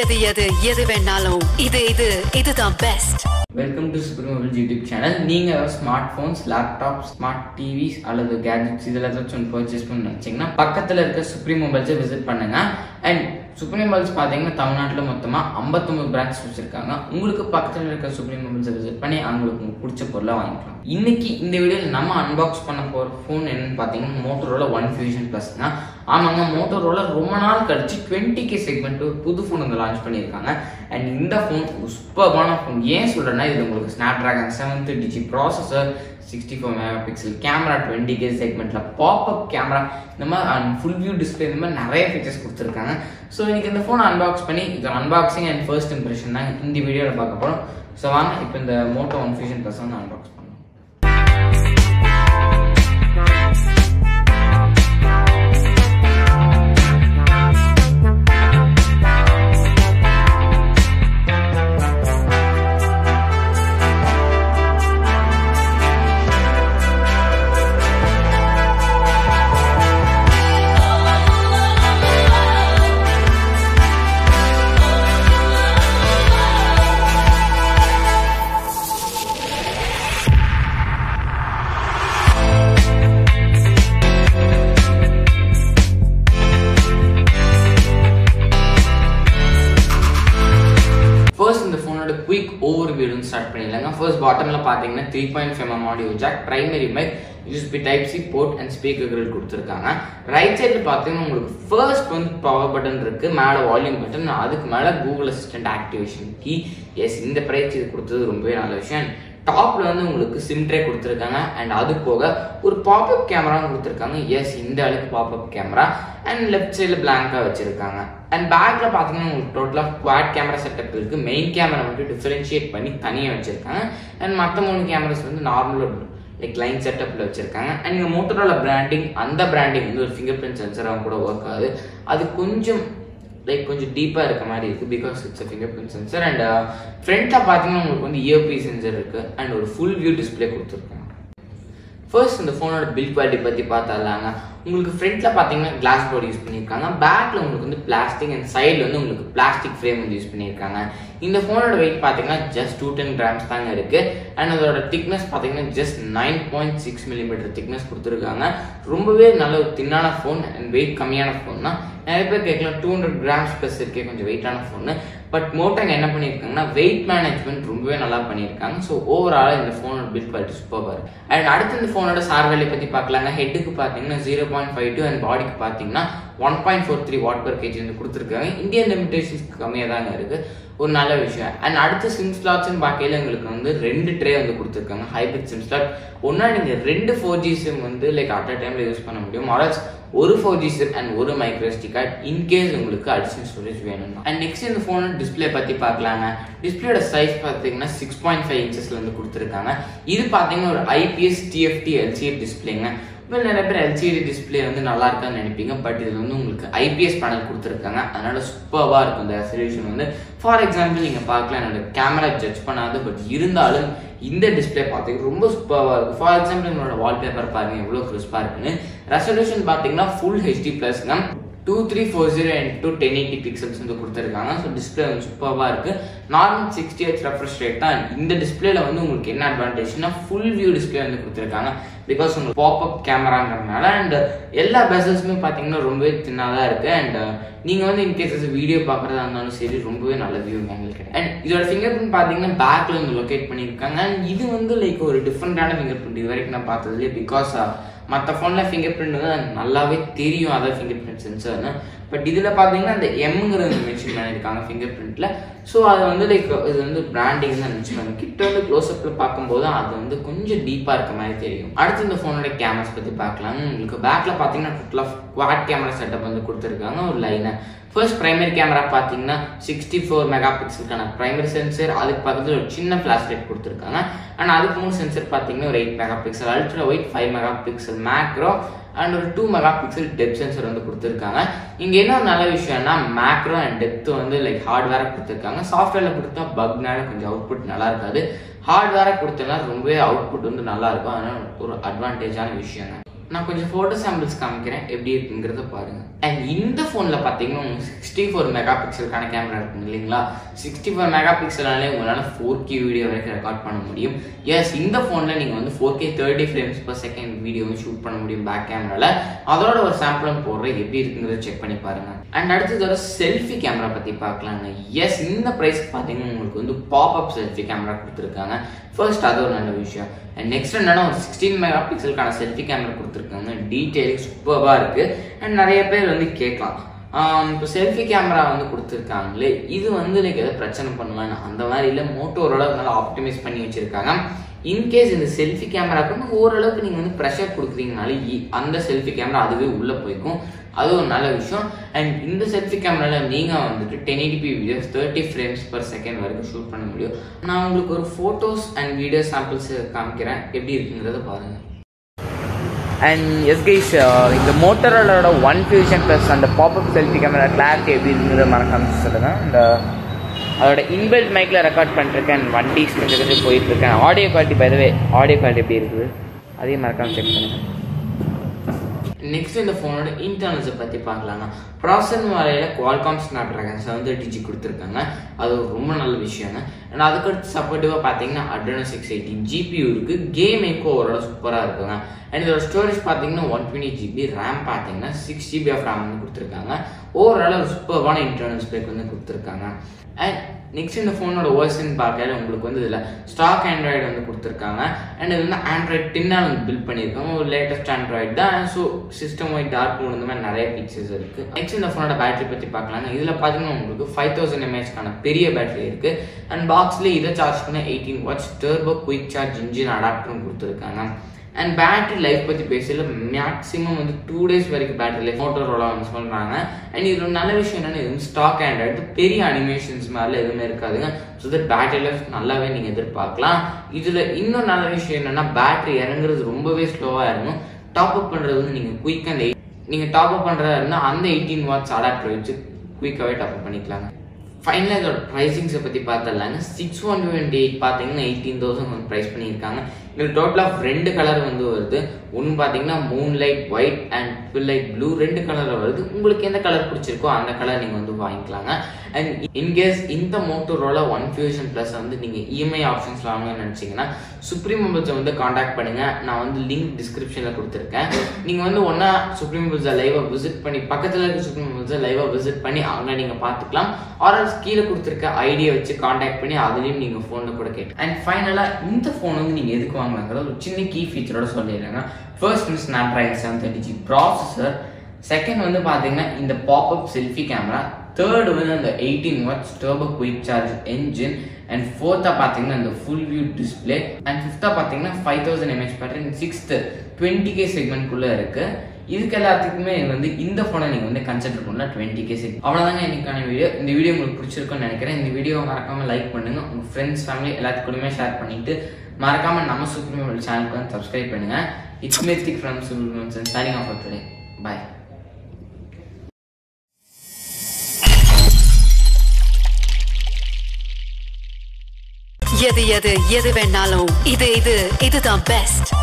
எது எது எது வேணாலும் இது இது இதுதான் best welcome to super mobile YouTube channel நீங்கள் smartphones laptop smart TVs அல்லது கேஜெட்ஸ் இதில் ஏதாச்சும் ஒன்று பர்ச்சேஸ் பண்ண நினச்சிங்கன்னா பக்கத்தில் இருக்க சுப்ரீம் மொபைல்ஸை விசிட் பண்ணுங்க அண்ட் சுப்ரீம் மொபைல்ஸ் பார்த்தீங்கன்னா தமிழ்நாட்டில் மொத்தமாக ஐம்பத்தொம்பது பிரான்ச் வச்சிருக்காங்க உங்களுக்கு பக்கத்தில் இருக்க சுப்ரீம் மொபைல்ஸை விசிட் பண்ணி அவங்களுக்கு உங்களுக்கு பிடிச்ச பொருளை வாங்கிக்கலாம் இன்னைக்கு இந்த வீடியோவில் நம்ம அன்பாக்ஸ் பண்ண போகிற ஃபோன் என்னன்னு பார்த்தீங்கன்னா மோட்டரோல ஒன் ஃபியூஷன் ப்ளஸ் தான் ஆமாங்க மோட்டரோல ரொம்ப நாள் கழிச்சு டுவெண்ட்டி கே செக்மெண்ட் புது ஃபோன் வந்து லான்ச் பண்ணியிருக்காங்க அண்ட் இந்த ஃபோன் சூப்பர்பான ஃபோன் ஏன் சொல்கிறேன்னா இது உங்களுக்கு Snapdragon seven thirty G processor sixty four megapixel camera twenty K செக்மெண்ட்டில் பாப்அப் கேமரா இந்த மாதிரி ஃபுல் வியூ டிஸ்பிளே இந்த மாதிரி நிறைய ஃபீச்சர்ஸ் கொடுத்துருக்காங்க ஸோ இன்னைக்கு இந்த ஃபோன் அன்பாக்ஸ் பண்ணி இது அன்பாக்சிங் அண்ட் ஃபர்ஸ்ட் இம்ப்ரெஷன் தான் இந்த வீடியோவில் பார்க்க போகிறோம் ஸோ வாங்க இப்போ இந்த மோட்டோ ஒன் ஃபியூஷன் ப்ளஸ் வந்து அன்பாக்ஸ் பண்ணலாம் ஃபர்ஸ்ட் இந்த ஃபோனோட குயிக் ஓவர் வியூன்னு ஸ்டார்ட் பண்ணிடலாங்க ஃபர்ஸ்ட் பாட்டமில் பார்த்தீங்கன்னா three point five M audio jack primary mic USB type C port and speaker grill கொடுத்துருக்காங்க ரைட் சைடில் பார்த்தீங்கன்னா உங்களுக்கு ஃபர்ஸ்ட் வந்து பவர் பட்டன் இருக்கு மேலே வால்யூம் பட்டன் அதுக்கு மேலே Google assistant activation key yes இந்த ப்ரைஸ் இது கொடுத்தது ரொம்பவே நல்ல விஷயம் டாப்ல வந்து உங்களுக்கு சிம் ட்ரே கொடுத்துருக்காங்க அண்ட் அது போக ஒரு பாப்அப் கேமராவும் கொடுத்துருக்காங்க எஸ் இந்த அளவுக்கு பாப்அப் கேமரா அண்ட் லெஃப்ட் சைடில் பிளாங்காக வச்சிருக்காங்க அண்ட் பேக்ல பார்த்தீங்கன்னா உங்களுக்கு டோட்டலாக குவாட் கேமரா செட்டப் இருக்கு மெயின் கேமரா மட்டும் டிஃபரன்ஷியேட் பண்ணி தனியாக வச்சிருக்காங்க அண்ட் மற்ற மூணு கேமராஸ் வந்து நார்மலாக லைக் லைன் செட்டப்பில் வச்சிருக்காங்க அண்ட் இந்த மோட்டரோட பிராண்டிங் அந்த பிராண்டிங் வந்து ஒரு ஃபிங்கர் பிரிண்ட் சென்சராகவும் கூட ஒர்க் ஆகுது அது கொஞ்சம் லைக் கொஞ்சம் டீப்பாக இருக்க மாதிரி இருக்குது because it's fingerprint sensor and ஃப்ரண்ட்டில் பார்த்தீங்கன்னா உங்களுக்கு வந்து இயர்பி சென்சர் இருக்குது அண்ட் ஒரு ஃபுல் வியூ டிஸ்பிளே கொடுத்துருக்காங்க ஃபர்ஸ்ட் இந்த ஃபோனோட பில் குவாலிட்டி பற்றி பார்த்தாலாங்க உங்களுக்கு ஃப்ரண்ட்டில் பார்த்தீங்கன்னா கிளாஸ் போர்டு யூஸ் பண்ணியிருக்காங்க பேக்கில் உங்களுக்கு வந்து பிளாஸ்டிக் அண்ட் சைடில் வந்து உங்களுக்கு பிளாஸ்டிக் ஃப்ரேம் வந்து யூஸ் பண்ணியிருக்காங்க இந்த ஃபோனோட வெயிட் பார்த்தீங்கன்னா ஜஸ்ட் டூ டென் கிராம்ஸ் தாங்க இருக்குது அண்ட் அதோட திக்னஸ் பார்த்தீங்கன்னா just nine point six millimetre thickness கொடுத்துருக்காங்க ரொம்பவே நல்ல ஒரு தின்னான ஃபோன் அண்ட் வெயிட் கம்மியான ஃபோன் தான் நிறைய பேர் கேட்கலாம் டூ ஹண்ட்ரட் கிராம்ஸ் ப்ளஸ் இருக்கே கொஞ்சம் வெயிட்டான ஃபோனு பட் மோட்டோங்க என்ன பண்ணியிருக்காங்கன்னா வெயிட் மேனேஜ்மெண்ட் ரொம்பவே நல்லா பண்ணியிருக்காங்க ஸோ ஓவராலாக இந்த ஃபோனோட பில் குவாலிட்டி சூப்பராக இருக்கு அண்ட் அடுத்து இந்த ஃபோனோட சார் வேலையை பற்றி பார்க்கலாங்க ஹெட்டுக்கு பார்த்தீங்கன்னா zero point five two and பாடிக்கு பார்த்தீங்கன்னா one point four three watt per KG வந்து கொடுத்துருக்காங்க இந்தியன் லிமிடேஷன்ஸ் கம்மியாக தாங்க இருக்குது ஒரு நல்ல விஷயம் அண்ட் அடுத்த சிம் ஸ்லாட்ஸ்னு பார்க்கையில எங்களுக்கு வந்து ரெண்டு ட்ரே வந்து கொடுத்துருக்காங்க ஹைபிரிட் சிம் ஸ்லாட் ஒன்றா நீங்கள் ரெண்டு ஃபோர் ஜி சிம் வந்து லைக் அட் அ டைமில் யூஸ் பண்ண முடியும் ஆர்எல்ஸ் ஒரு ஃபோர் ஜி சிம் அண்ட் ஒரு மைக்ரோ எஸ்டி கார்டு இன்கேஸ் உங்களுக்கு அடிஷனல் ஸ்டோரேஜ் வேணும்னா அண்ட் நெக்ஸ்ட் இந்த ஃபோனோட டிஸ்பிளே பற்றி பார்க்கலாங்க டிஸ்பிளேட சைஸ் பார்த்தீங்கன்னா சிக்ஸ் பாயிண்ட் ஃபைவ் இன்ச்சஸ்ல வந்து கொடுத்துருக்காங்க இது பார்த்தீங்கன்னா ஒரு ஐபிஎஸ் டிஎஃப்டி எல்சிஎஃப் டிஸ்பிளேங்க இப்போ நிறைய பேர் எல்சிடி டிஸ்பிளே வந்து நல்லா இருக்கான்னு நினைப்பீங்க பட் இதில் வந்து உங்களுக்கு ஐபிஎஸ் பேனல் கொடுத்துருக்காங்க அதனால சூப்பராக இருக்கும் இந்த ரெசல்யூஷன் வந்து ஃபார் எக்ஸாம்பிள் நீங்கள் பார்க்கலாம் என்னோட கேமரா ஜட்ஜ் பண்ணாது பட் இருந்தாலும் இந்த டிஸ்பிளே பார்த்தீங்கன்னா ரொம்ப சூப்பராக இருக்கும் ஃபார் எக்ஸாம்பிள் என்னோட வால்பேப்பர் பாருங்க எவ்வளோ கிறிஸ்பாக இருக்குன்னு ரெசல்யூஷன் பார்த்தீங்கன்னா ஃபுல் ஹெச்டி ப்ளஸ்ங்க two three four zero two ten eighty pixels வந்து கொடுத்துருக்காங்க ஸோ டிஸ்பிளே வந்து சூப்பராக இருக்குது normal sixty H refresh rate தான் இந்த டிஸ்பிளேல வந்து உங்களுக்கு என்ன அட்வான்டேஜ்னா ஃபுல் வியூ டிஸ்பிளே வந்து கொடுத்துருக்காங்க பிகாஸ் உங்களுக்கு பாப்அப் கேமராங்கிறதுனால அண்ட் எல்லா பெசல்ஸுமே பார்த்தீங்கன்னா ரொம்பவே சின்னதாக தான் இருக்குது அண்ட் நீங்கள் வந்து இன்கேஸ் வீடியோ பார்க்குறதா இருந்தாலும் சரி ரொம்பவே நல்ல வியூ உங்களுக்கு அண்ட் இதோட ஃபிங்கர் பிரிண்ட் பார்த்தீங்கன்னா பேக்கில் வந்து லொக்கேட் பண்ணியிருக்காங்க அண்ட் இது வந்து லைக் ஒரு டிஃப்ரெண்டான ஃபிங்கர் பிரிண்ட் இது வரைக்கும் நான் பார்த்ததுலேயே பிகாஸ் மற்ற ஃபோனில் ஃபிங்கர் பிரிண்ட் வந்து நல்லாவே தெரியும் அதான் ஃபிங்கர் பிரிண்ட் சென்சர்னு பட் இதில் பார்த்தீங்கன்னா அந்த எம்ங்கிறது மென்ஷன் பண்ணியிருக்காங்க ஃபிங்கர் பிரிண்ட்டில் ஸோ அது வந்து லைக் இது வந்து பிராண்டிங் தான் நினச்சிப்பாங்க கிட்ட வந்து க்ளோஸ்அப்பில் பார்க்கும்போது அது வந்து கொஞ்சம் டீப்பாக இருக்க மாதிரி தெரியும் அடுத்து இந்த ஃபோனோட கேமராஸ் பற்றி பார்க்கலாம் உங்களுக்கு பேக்கில் பார்த்தீங்கன்னா டோட்டலாக குவாட் கேமரா செட்டப் வந்து கொடுத்துருக்காங்க ஒரு லைனை ஃபர்ஸ்ட் பிரைமரி கேமரா பார்த்தீங்கன்னா சிக்ஸ்டி ஃபோர் மெகா பிக்சலுக்கான பிரைமரி சென்சர் அதுக்கு பக்கத்தில் ஒரு சின்ன ஃபிளாஷ் லைட் கொடுத்துருக்காங்க அண்ட் அதுக்கு மூணு சென்சர் பார்த்தீங்கன்னா ஒரு eight megapixel ultra wide five megapixel macro and ஒரு two megapixel depth sensor வந்து கொடுத்துருக்காங்க இங்கே என்ன ஒரு நல்ல விஷயம்னா மேக்ரோ அண்ட் டெப்த் வந்து லைக் ஹார்ட்வேரை கொடுத்துருக்காங்க சாஃப்ட்வேரில் கொடுத்தா பக்னால கொஞ்சம் அவுட்புட் நல்லா இருக்காது ஹார்ட்வேரை கொடுத்தனா ரொம்பவே அவுட்புட் வந்து நல்லா இருக்கும் அதனால ஒரு அட்வான்டேஜான விஷயம் நான் கொஞ்சம் ஃபோட்டோ சாம்பிள்ஸ் காமிக்கிறேன் எப்படி இருக்குங்கிறத பாருங்க அண்ட் இந்த ஃபோனில் பார்த்தீங்கன்னா உங்களுக்கு சிக்ஸ்டி ஃபோர் மெகா பிக்சலுக்கான கேமரா இருக்கும் இல்லைங்களா சிக்ஸ்டி ஃபோர் மெகா பிக்சலாலே உங்களால் ஃபோர் கே வீடியோ வரைக்கும் ரெக்கார்ட் பண்ண முடியும் எஸ் இந்த ஃபோனில் நீங்கள் வந்து four K thirty frames per second வீடியோவும் ஷூட் பண்ண முடியும் பேக் கேமராவில் அதோட ஒரு சாம்பிளும் போடுறேன் எப்படி இருக்குங்கிறத செக் பண்ணி பாருங்க அண்ட் அடுத்ததோட செல்ஃபி கேமரா பற்றி பார்க்கலாங்க எஸ் இந்த ப்ரைஸ்க்கு பார்த்தீங்கன்னா உங்களுக்கு வந்து பாப் அப் செல்ஃபி கேமரா கொடுத்துருக்காங்க ஃபர்ஸ்ட் அது ஒரு நல்ல விஷயம் அண்ட் நெக்ஸ்ட் என்னன்னா ஒரு சிக்ஸ்டீன் மெகா பிக்சலுக்கான செல்ஃபி கேமரா கொடுத்துருக்காங்க டீட்டெயில் சூப்பராக இருக்கு அண்ட் நிறைய பேர் வந்து கேட்கலாம் இப்போ செல்ஃபி கேமரா வந்து கொடுத்துருக்காங்களே இது வந்து லைக் எதாவது பிரச்சனை பண்ணுவேன் அந்த மாதிரி இல்லை மோட்டோரோட நல்லா ஆப்டிமைஸ் பண்ணி வச்சிருக்காங்க இன்கேஸ் இந்த செல்ஃபி கேமராக்கு வந்து ஓரளவுக்கு நீங்கள் வந்து ப்ரெஷர் கொடுக்குறீங்கனால அந்த செல்ஃபி கேமரா அதுவே உள்ளே போய்க்கும் அது ஒரு நல்ல விஷயம் அண்ட் இந்த செல்ஃபி கேமராவில் நீங்கள் வந்துட்டு ten eighty P videos thirty frames per second வரைக்கும் ஷூட் பண்ண முடியும் நான் உங்களுக்கு ஒரு ஃபோட்டோஸ் அண்ட் வீடியோ சாம்பிள்ஸ் காமிக்கிறேன் எப்படி இருக்குங்கிறத பாருங்கள் அண்ட் எஸ் கைஸ் இந்த மோட்டரோட ஒன் ஃபியூஷன் ப்ளஸ் அந்த பாப்அப் செல்ஃபி கேமரா கிளாரிட்டி எப்படி இருக்குங்கிறத மறக்காம சொல்லுங்கள் இந்த அதோட இன்பில்ட் மைக்கில் ரெக்கார்ட் பண்ணிருக்கேன் வண்டி கொஞ்சம் கொஞ்சம் போயிட்டு இருக்கேன் audio quality by the way audio quality எப்படி இருக்குது அதையும் மறக்காம செக் பண்ணுங்கள் நெக்ஸ்ட் இந்த ஃபோனோட இன்டர்னல்ஸை பற்றி பார்க்கலாம்னா ப்ராசர் வரையில் Qualcomm Snapdragon seven thirty G கொடுத்துருக்காங்க அது ஒரு ரொம்ப நல்ல விஷயங்க அண்ட் அதுக்கடுத்து சப்போர்ட்டிவாக பார்த்தீங்கன்னா அட்ரனோ சிக்ஸ் எயிட்டி ஜிபியூ இருக்குது கேம் எக்கோ ஓரளவு சூப்பராக இருக்குங்க அண்ட் இதோட ஸ்டோரேஜ் பார்த்தீங்கன்னா ஒன் டுவெண்ட்டி ஜிபி ரேம் பார்த்தீங்கன்னா சிக்ஸ் ஜிபி ஆஃப் ரேம் வந்து கொடுத்துருக்காங்க ஓவரால் சூப்பர்வான இன்டர்னல் ஸ்பேக் வந்து கொடுத்துருக்காங்க அண்ட் நெக்ஸ்ட் இந்த ஃபோனோட ஓஎஸ்ன்னு பார்க்கல உங்களுக்கு வந்து இதில் ஸ்டாக் ஆண்ட்ராய்டு வந்து கொடுத்துருக்காங்க அண்ட் இது வந்து ஆண்ட்ராய்ட் டென்னால் வந்து பில்ட் பண்ணியிருக்காங்க ஒரு லேட்டஸ்ட் ஆண்ட்ராய்டு தான் so system wide dark mode இந்த மாதிரி நிறைய ஃபீச்சர்ஸ் இருக்குது நெக்ஸ்ட் இந்த ஃபோனோட பேட்டரி பற்றி பார்க்கலாங்க இதில் பார்த்தீங்கன்னா உங்களுக்கு ஃபைவ் தௌசண்ட் எம்ஏஹெச்க்கான பெரிய பேட்டரி இருக்குது அண்ட் பாக்ஸ்லேயே இதை சார்ஜ் பண்ண eighteen watts turbo quick charge engine அடாப்டரும் கொடுத்துருக்காங்க அண்ட் பேட்டரி லைஃப் பற்றி பேசல மேக்ஸிமம் வந்து டூ டேஸ் வரைக்கும் பேட்டரி லைஃப் மோட்டோரோலா வந்து சொல்கிறாங்க அண்ட் இது ஒரு நல்ல விஷயம் என்னன்னா இது ஸ்டாக் ஆண்ட்ராய்டு பெரிய அனிமேஷன்ஸ் மேலே எதுவுமே இருக்காதுங்க ஸோ தட் பேட்டரி லைஃப் நல்லாவே நீங்கள் எதிர்பார்க்கலாம் இதில் இன்னும் நல்ல விஷயம் என்னன்னா பேட்டரி இறங்குறது ரொம்பவே ஸ்லோவாக இருக்கும் டாப் அப் பண்ணுறது வந்து நீங்கள் குயிக் அண்ட் நீங்கள் டாப் அப் பண்ணுறதா இருந்தால் அந்த எயிட்டீன் வாட்ஸ் அடாப்டர் வச்சு குயிக்காகவே டாப் அப் பண்ணிக்கலாங்க ஃபைனலாக இதோட ப்ரைஸிங்ஸை பற்றி பார்த்துடலாங்க சிக்ஸ் ஒன் டுவெண்ட்டி எயிட் பார்த்தீங்கன்னா எயிட்டீன் தௌசண்ட் வந்து ப்ரைஸ் பண்ணியிருக்காங்க இதில் டோட்டல் ஆஃப் ரெண்டு கலர் வந்து வருது ஒன்று பார்த்தீங்கன்னா மூன் லைட் ஒயிட் அண்ட் ஃபில் லைட் ப்ளூ ரெண்டு கலரில் வருது உங்களுக்கு எந்த கலர் பிடிச்சிருக்கோ அந்த கலர் நீங்கள் வந்து வாங்கிக்கலாங்க அண்ட் இன்கேஸ் இந்த மோட்டோரோல ஒன் ஃபியூஷன் ப்ளஸ் வந்து நீங்கள் இஎம்ஐ ஆப்ஷன்ஸ் வாங்கணும்னு நினச்சிங்கன்னா சுப்ரீம் மொபைல்ஸை வந்து காண்டாக்ட் பண்ணுங்கள் நான் வந்து லிங்க் டிஸ்கிரிப்ஷனில் கொடுத்துருக்கேன் நீங்கள் வந்து ஒன்றா சுப்ரீம் மொபைல்ஸை லைவாக விசிட் பண்ணி பக்கத்தில் இருக்க சுப்ரீம் மொபைல்ஸை லைவாக விசிட் பண்ணி அங்கே நீங்கள் பார்த்துக்கலாம் ஆர்எல்ஸ் கீழே கொடுத்துருக்க ஐடியா வச்சு காண்டாக்ட் பண்ணி அதுலேயும் நீங்கள் ஃபோனில் கூட கேட்டு அண்ட் ஃபைனலாக இந்த ஃபோன் வந்து நீங்கள் எதுக்கு வாங்கலாங்கிறது ஒரு சின்ன கீ ஃபீச்சரோட சொல்லிடுறேங்க ஃபர்ஸ்ட் வந்து Snapdragon seven thirty G processor second வந்து பார்த்தீங்கன்னா இந்த பாப்அப் செல்ஃபி கேமரா தேர்டு வந்து அந்த eighteen watts turbo quick charge engine and ஃபோர்த்தாக பார்த்தீங்கன்னா இந்த ஃபுல் வியூ டிஸ்பிளே அண்ட் ஃபிஃப்த்தாக பார்த்தீங்கன்னா five thousand mAh battery sixth twenty K செக்மெண்ட்குள்ளே இருக்குது இதுக்கு எல்லாத்துக்குமே வந்து இந்த ஃபோனை நீங்கள் வந்து கன்சிடர் பண்ணலாம் டுவெண்ட்டி கே செக் அவ்வளோதாங்க இன்னைக்கான வீடியோ இந்த வீடியோ உங்களுக்கு பிடிச்சிருக்கும்னு நினைக்கிறேன் இந்த வீடியோ மறக்காமல் லைக் பண்ணுங்கள் உங்கள் ஃப்ரெண்ட்ஸ் ஃபேமிலி எல்லாத்துக்கூடயுமே ஷேர் பண்ணிட்டு மறக்காமல் நம்ம சுப்ரீம் சேனலுக்கு வந்து சப்ஸ்கிரைப் பண்ணுங்கள் it's Mystic from Supreme signing off today bye எது எது எது வேணாலும் இது இது இதுதான் பெஸ்ட்